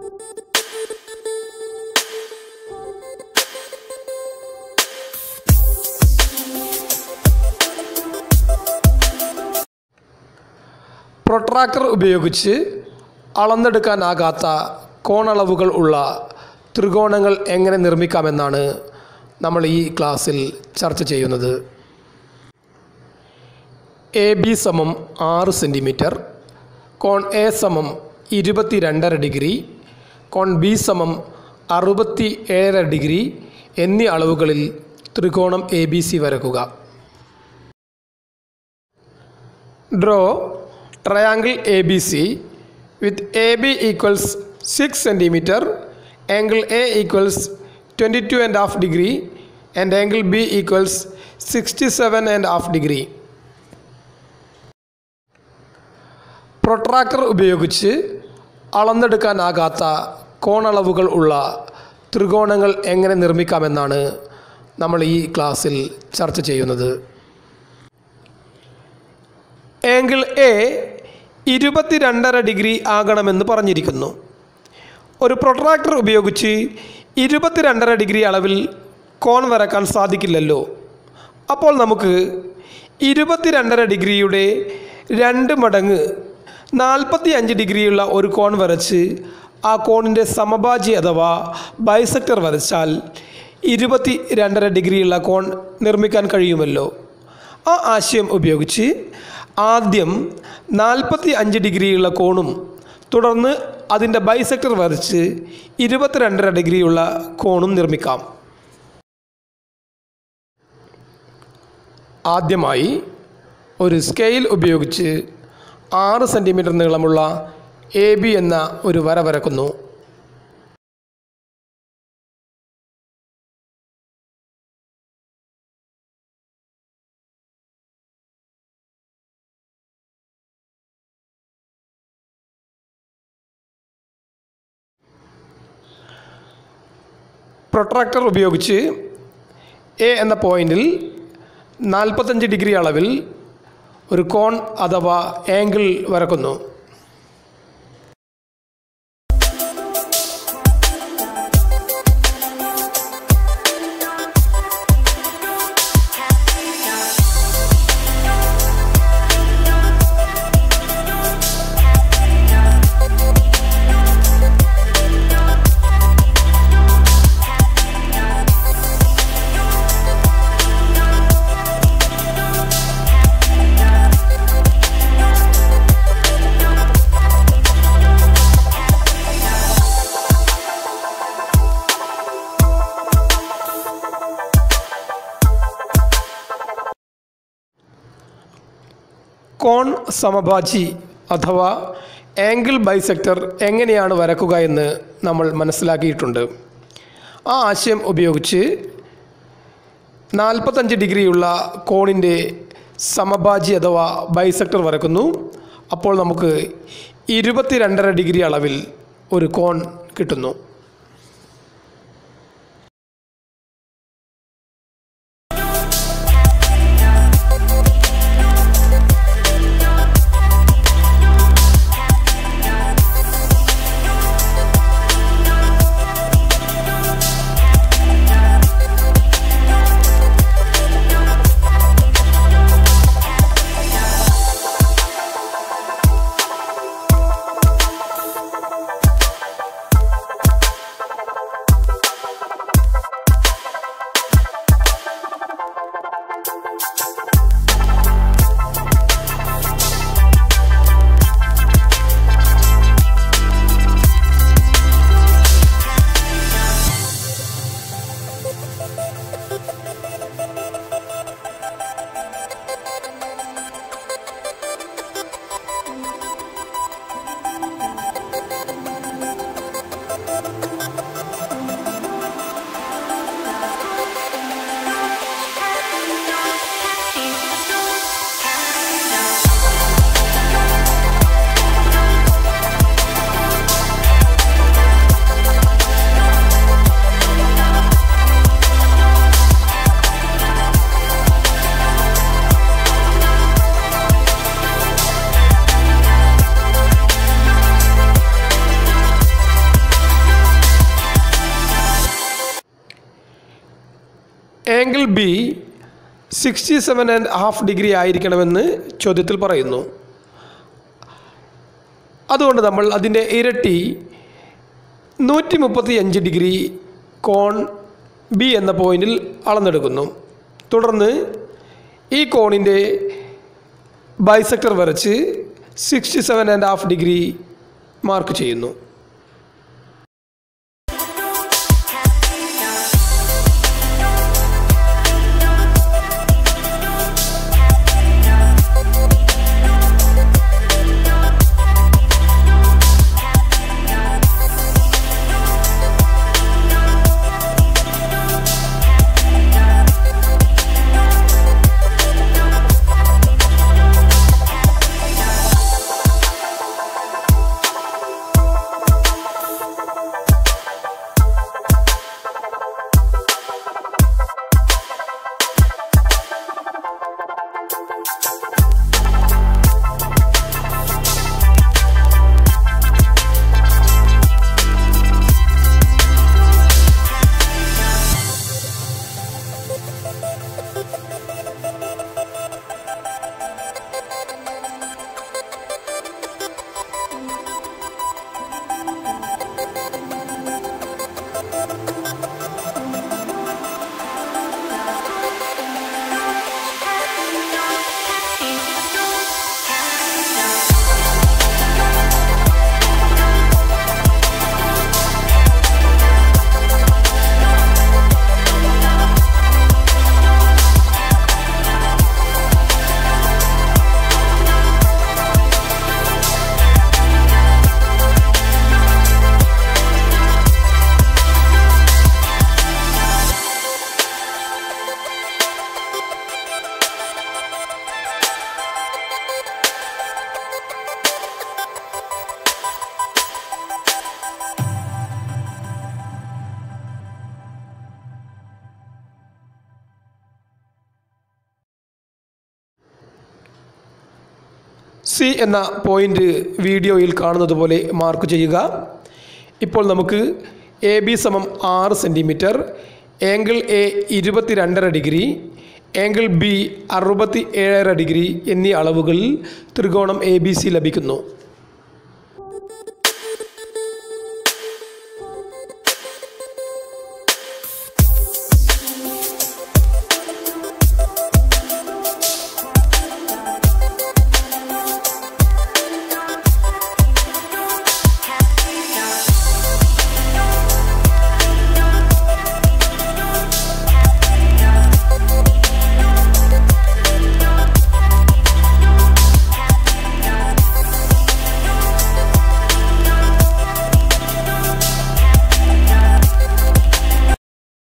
protractor ഉപയോഗിച്ച് അളന്നെടുക്കാനാകാത്ത കോണളവുകൾ ഉള്ള ത്രികോണങ്ങൾ എങ്ങനെ നിർമ്മിക്കാമെന്നാണ് നമ്മൾ ഈ ക്ലാസ്സിൽ ചർച്ച ചെയ്യുന്നത് എ ബി സമം ആറ് സെൻറ്റിമീറ്റർ കോൺ എ സമം ഇരുപത്തി രണ്ടര ഡിഗ്രി കോൺ ബി സമം അറുപത്തി ഏഴര ഡിഗ്രി എന്നീ അളവുകളിൽ ത്രികോണം എ ബി സി വരക്കുക draw triangle A B C with A B equals six centimetre angle A equals twenty two and half degree and angle B equals sixty seven and half degree protractor ഉപയോഗിച്ച് അളന്നെടുക്കാനാകാത്ത കോണളവുകൾ ഉള്ള ത്രികോണങ്ങൾ എങ്ങനെ നിർമ്മിക്കാമെന്നാണ് നമ്മൾ ഈ ക്ലാസ്സിൽ ചർച്ച ചെയ്യുന്നത് ആംഗിൾ എ ഇരുപത്തിരണ്ടര ഡിഗ്രി ആകണമെന്ന് പറഞ്ഞിരിക്കുന്നു ഒരു പ്രൊട്രാക്ടർ ഉപയോഗിച്ച് ഇരുപത്തിരണ്ടര ഡിഗ്രി അളവിൽ കോൺ വരക്കാൻ സാധിക്കില്ലല്ലോ അപ്പോൾ നമുക്ക് ഇരുപത്തിരണ്ടര ഡിഗ്രിയുടെ രണ്ട് മടങ്ങ് നാൽപ്പത്തി അഞ്ച് ഡിഗ്രിയുള്ള ഒരു കോൺ വരച്ച് ആ കോണിൻ്റെ സമഭാജി അഥവാ ബൈസെക്ടർ വരച്ചാൽ ഇരുപത്തി രണ്ടര ഡിഗ്രിയുള്ള കോൺ നിർമ്മിക്കാൻ കഴിയുമല്ലോ ആ ആശയം ഉപയോഗിച്ച് ആദ്യം നാൽപ്പത്തി അഞ്ച് ഡിഗ്രിയുള്ള കോണും തുടർന്ന് അതിൻ്റെ ബൈസെക്ടർ വരച്ച് ഇരുപത്തിരണ്ടര ഡിഗ്രിയുള്ള കോണും നിർമ്മിക്കാം ആദ്യമായി ഒരു സ്കെയിൽ ഉപയോഗിച്ച് ആറ് സെൻറ്റിമീറ്റർ നീളമുള്ള എ ബി എന്ന ഒരു വര വരക്കുന്നു പ്രൊട്രാക്ടർ ഉപയോഗിച്ച് എ എന്ന പോയിന്റിൽ നാൽപ്പത്തഞ്ച് ഡിഗ്രി അളവിൽ ഒരു കോൺ അഥവാ ആംഗിൾ വരക്കുന്നു കോൺ സമഭാജി അഥവാ ആംഗിൾ ബൈസെക്ടർ എങ്ങനെയാണ് വരക്കുക എന്ന് നമ്മൾ മനസ്സിലാക്കിയിട്ടുണ്ട് ആ ആശയം ഉപയോഗിച്ച് നാൽപ്പത്തഞ്ച് ഡിഗ്രിയുള്ള കോണിൻ്റെ സമഭാജി അഥവാ ബൈസെക്ടർ വരക്കുന്നു അപ്പോൾ നമുക്ക് ഇരുപത്തി രണ്ടര ഡിഗ്രി അളവിൽ ഒരു കോൺ കിട്ടുന്നു angle B sixty seven and half degree ആയിരിക്കണമെന്ന് ചോദ്യത്തിൽ പറയുന്നു അതുകൊണ്ട് നമ്മൾ അതിൻ്റെ ഇരട്ടി നൂറ്റി മുപ്പത്തി അഞ്ച് ഡിഗ്രി കോൺ ബി എന്ന പോയിന്റിൽ അളന്നെടുക്കുന്നു തുടർന്ന് ഈ കോണിൻ്റെ ബൈസെക്ടർ വരച്ച് sixty seven and half degree mark ചെയ്യുന്നു സി എന്ന പോയിൻ്റ് വീഡിയോയിൽ കാണുന്നത് പോലെ മാർക്ക് ചെയ്യുക ഇപ്പോൾ നമുക്ക് എ ബി സമം ആറ് സെൻറ്റിമീറ്റർ ആംഗിൾ എ ഇരുപത്തി രണ്ടര ഡിഗ്രി ആംഗിൾ ബി അറുപത്തി ഏഴര ഡിഗ്രി എന്നീ അളവുകളിൽ ത്രികോണം എ ബി സി ലഭിക്കുന്നു